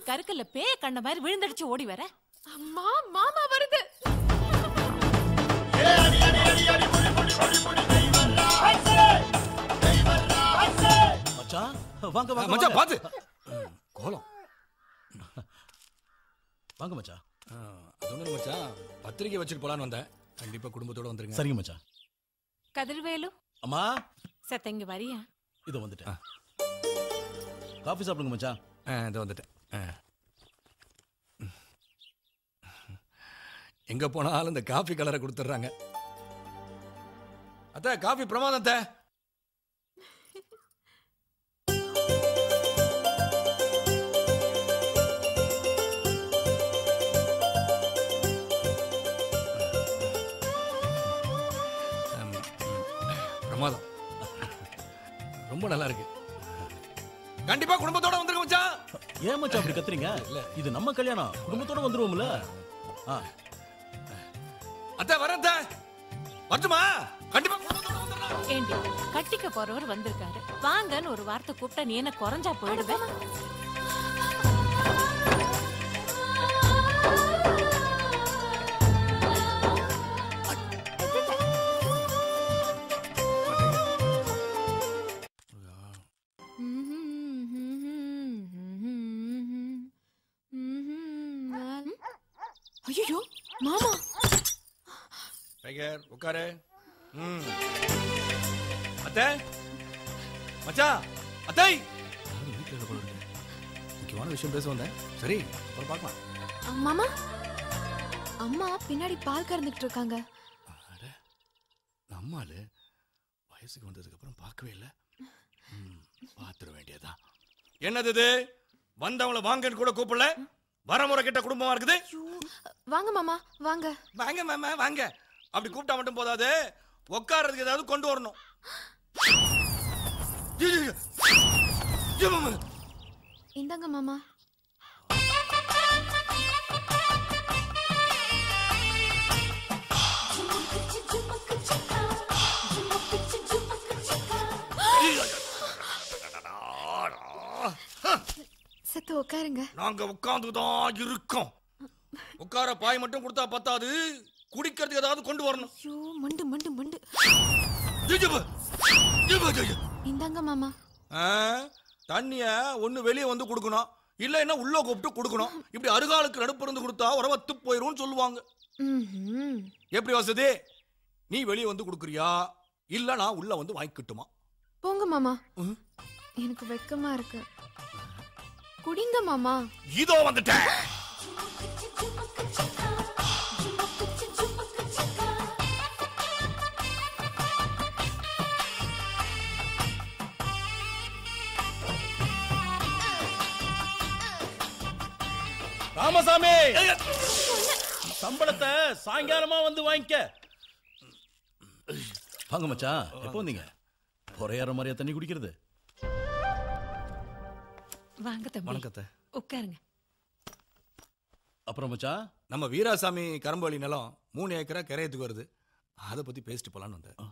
கருக்கல்ல பேய கண்ட மாதிரி விழுந்தடிச்சு ஓடி வர அம்மா மாமா வருது மச்சான் வாங்க வாங்க மச்சான் வாங்க. பாத்து கோலம் வாங்க மச்சான் ஆ, அது ஒண்ணும் இல்ல மச்சான் பத்திரிக்கை வச்சுட்டு போலான்னு வந்தேன் கண்டிப்பா குடும்பத்தோட வந்துருங்க சரிங்க மச்சான் கதிர்வேலு அம்மா சத்த இங்க வரியா இதோ வந்துட்டேன் காஃபி சாப்பிடுங்க மச்சான் ஆ, இதோ வந்துட்டேன் ஆ. எங்க போனாலும் இந்த காஃபி கலரை கொடுத்துட்றாங்க அத்தை காஃபி பிரமாதம் அத்தை ம், ம். பிரமாதம் ரொம்ப நல்லா இருக்கு கண்டிப்பா குடும்பத்தோட வந்துருங்க மச்சான் ஏன் மச்சான் அப்படி கத்துறீங்க இல்ல. இது நம்ம கல்யாணம் குடும்பத்தோட வந்துருவோம்ல ஆ அத்தை வரேன் அத்தை வரட்டுமா கண்டிப்பா குடும்பத்தோட வந்துடுறேன். ஏண்டி கட்டிக்க போறவர் வந்திருக்காரு வாங்கன்னு ஒரு வார்த்தை கூப்பிட்டா நீ என்ன குறைஞ்சா போயிடுவேன் ஐயோ மாமா டைகர் உட்காரு ம் அத்தை மச்சான் அத்தை யாரும் வீட்டுல இல்ல போல இருக்கு. முக்கியமான விஷயம் பேச வந்தேன் சரி அப்புறம் பார்க்கலாம் அ, மாமா அம்மா பின்னாடி பால் கறந்துகிட்டு இருக்காங்க அட நம்மாலு வயசுக்கு வந்ததுக்கு அப்புறம் பார்க்கவே இல்லை பாத்துற வேண்டியதா என்னது இது வந்தவங்கள வாங்கன்னு கூட கூப்பிடல வரமுறை கிட்ட குடும்பமா இருக்குது வாங்க மாமா வாங்க வாங்க மாமா வாங்க அப்படி கூப்பிட்டா மட்டும் போதாது உட்கார்றதுக்கு ஏதாவது கொண்டு வரணும் ஐயோ, ஐயோ, ஐயோ, மாமா. இந்தாங்க மாமா சத்து உட்காருங்க நாங்க உட்கார்ந்துதான் இருக்கோம் உட்கார பாய் மட்டும் கொடுத்தா பத்தாது குடிக்கிறதுக்கு ஏதாவது கொண்டு வரணும் ஐயோ மண்டு மண்டு மண்டு ஐயோ, ஐயோ, ஐயோ, ஐயோ. இந்தாங்க மாமா ஆ, தண்ணிய ஒண்ணு வெளியே வந்து கொடுக்கணும் இல்லைன்னா உள்ள கூப்பிட்டு கொடுக்கணும் இப்படி அருகாலுக்கு நடுப்பு இருந்து கொடுத்தா உறவத்து போயிரும்னு சொல்லுவாங்க ம்ஹும். எப்படி வசதி நீ வெளியே வந்து கொடுக்குறியா இல்ல நான் உள்ள வந்து வாங்கிக்கிட்டுமா போங்க மாமா ம். எனக்கு வெக்கமா இருக்கு குடிங்க மாமா இதோ வந்துட்டேன் ராமசாமி சம்பளத்தை சாயங்காலமா வந்து வாங்கிக்க வாங்க மச்சான் எப்போ வந்தீங்க பொறையாற மாதிரியா தண்ணி குடிக்கிறது வாங்க தம்பி வணக்கத்தை உட்காருங்க அப்புறம் மச்சான் நம்ம வீராசாமி கரும்புவழி நிலம் மூணு ஏக்கரா கிரையத்துக்கு வருது அதை பத்தி பேசிட்டு போலான்னு வந்தேன்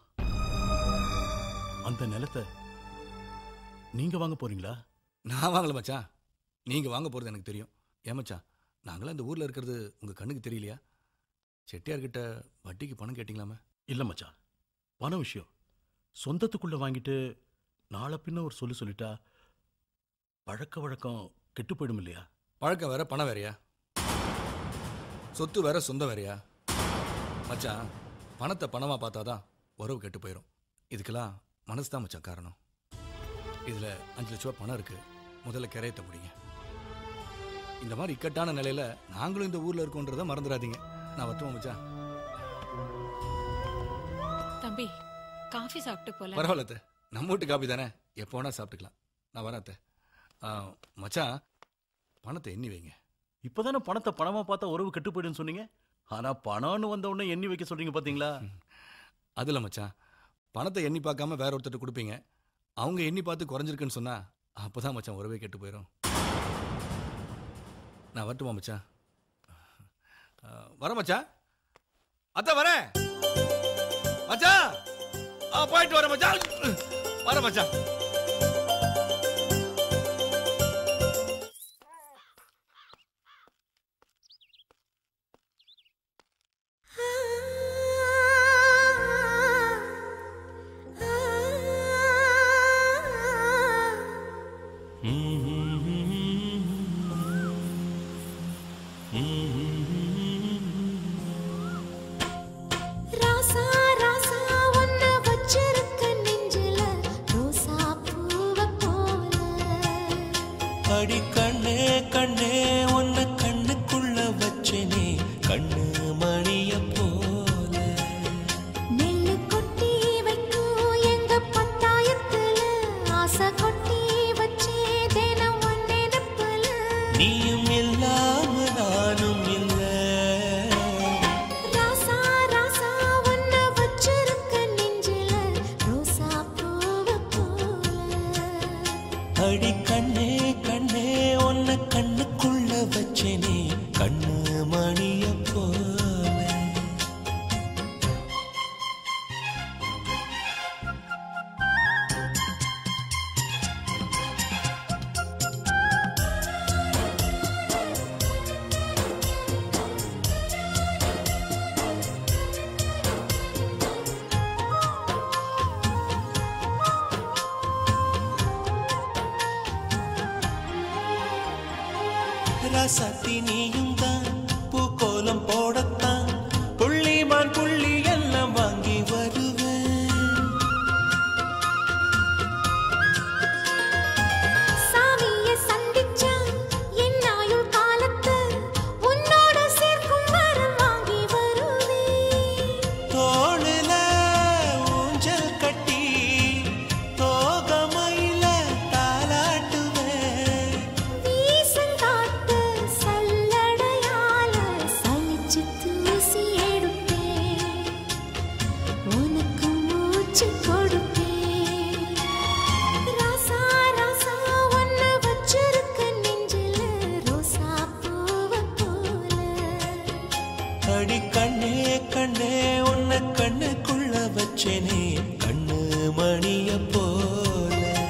அந்த நிலத்தை நீங்க வாங்க போறீங்களா நான் வாங்கல மச்சான் நீங்க வாங்க போறது எனக்கு தெரியும் ஏன் மச்சான் நாங்களாம் இந்த ஊர்ல இருக்கிறது உங்க கண்ணுக்கு தெரியலையா செட்டியார்கிட்ட வட்டிக்கு பணம் கேட்டீங்களாமே இல்ல மச்சான் பண விஷயம் சொந்தத்துக்குள்ள வாங்கிட்டு நாளை பின்ன ஒரு சொல்லு சொல்லிட்டா பழக்க வழக்கம் கெட்டு போயிடும் இல்லையா பழக்கம் வேற பணம் வேறயா சொத்து வேற சொந்தம் வேறயா மச்சான் பணத்தை பணமா பார்த்தாதான் உறவு கெட்டு போயிடும் இதுக்கெல்லாம் மனசு தான் மச்சான் காரணம் இதுல அஞ்சு லட்ச ரூபா பணம் இருக்கு முதல்ல கிரையத்தை முடிங்க இந்த மாதிரி இக்கட்டான நிலையில நாங்களும் இந்த ஊர்ல இருக்கோன்றதை மறந்துடாதீங்க நான் வரட்டுமா மச்சான் தம்பி காஃபி சாப்பிட்டு போல பரவாயில்ல அத்தை. நம்ம வீட்டு காப்பி தானே எப்போ வேணா சாப்பிட்டுக்கலாம் நான் வரேன் அத்தை. ஆ, மச்சான் பணத்தை எண்ணி வைங்க இப்பதானே பணத்தை பணமா பார்த்தா உறவு கெட்டு போயிடும்னு சொன்னீங்க ஆனா பணம்னு வந்த உடனே எண்ணி வைக்க சொல்றீங்க பாத்தீங்களா அதுல மச்சான் பணத்தை எண்ணி பார்க்காம வேற ஒருத்தர்ட்ட கொடுப்பீங்க அவங்க எண்ணி பார்த்து குறைஞ்சிருக்குன்னு சொன்னா அப்பதான் மச்சான் உறவே கெட்டு போயிடும் நான் வரட்டுமா மச்சான் ஆ, வரேன் மச்சான் அத்தை வரேன் மச்சான் ஆ, போயிட்டு வரேன் மச்சான் வரேன் மச்சான் ராசா ராசா ஒன்ன வச்சிருக்க நெஞ்சில ரோசா பூவ போல அடி கண்ணே கண்ணே உன்னை கண்ணுக்குள்ள வச்சனே கண்ணு மணிய போல நெல்லு கொட்டி வைக்கும் எங்க பட்டாயத்துல ஆசை கொட்டி வச்சே தினம் ஒன் நினைப்புல நீயும் இல்லாம நானும் இல்ல ராசா ராசா ஒன்ன வச்சிருக்க நெஞ்சில ரோசா பூவ போல அடி கண்ணே கண்ணே உன்னை கண்ணுக்குள்ள வச்சனே கண்ணு மணிய போல ராசாத்தி நீயும் தான் பூக்கோலம் போடத்தான் புள்ளிமான் புள்ளி எல்லாம் வாங்கி வருவேன் சாமிய சந்திச்சா என் ஆயுள் காலத்து உன்னோட சேர்க்கும் வரம் வாங்கி வருவேன் தோளுல ஊஞ்சல் கட்டி தோகமையில தாலாட்டுவேன் வீசங்காத்து சல்லடையால சலிச்சு தூசி எடுப்பேன் உனக்கு மூச்சு கொடுப்பேன் ராசா ராசா ஒன்ன வச்சிருக்க நெஞ்சில ரோசா பூவ போல அடி கண்ணே கண்ணே உன்னை கண்ணுக்குள்ள வச்சேனே கண்ணு மணிய போல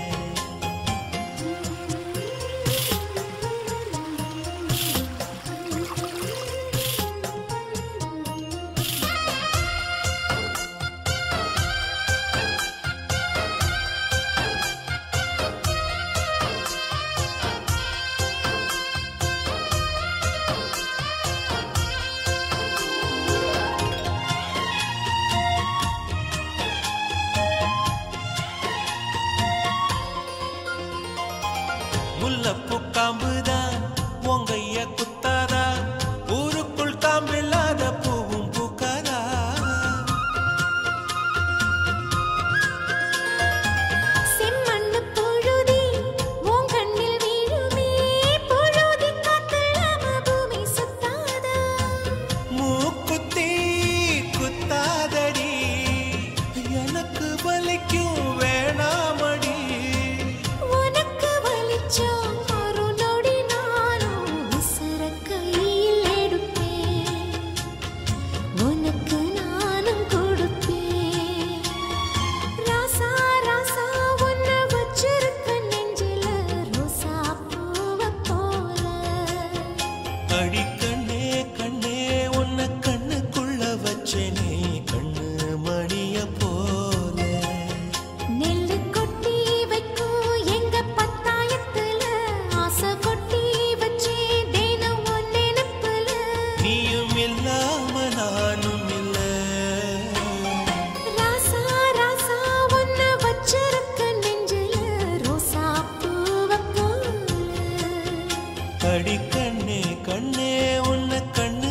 முல்லப்பூ காம்புதான் உங்கைய குத்தாதா ஊருக்குள் காம்பில்லாத பூவும் பூக்காதா செம்மண்ணு புழுதி உன் கண்ணில் வீழுமே புழுதி காத்தலாம பூமி சுத்தாதா மூக்குத்தி குத்தாதடி எனக்கு வலிக்கும் வேணாமடி உனக்கு வலிச்சா ஒரு நொடி நானும் உசுர கையில் எடுப்பேன் உனக்கு நானும் கொடுப்பேன் ராசா ராசா உன்ன வச்சிருக்க நெஞ்சில ரோசா பூவ போல அடி கண்ணே கண்ணே உன்னை கண்ணுக்குள்ள வச்சேனே கண்ணு மணிய போல நெல்லு கொட்டி வைக்கும் எங்க பத்தாயத்துல ஆசை கொட்டி வச்சே தினம் ஒன் நினைப்புல நீயும் இல்லாம நானும் இல்ல ராசா ராசா ஒன்ன வச்சிருக்க நெஞ்சில ரோசா பூவ போல அடி கண்ணே கண்ணே உன்னை கண்ணு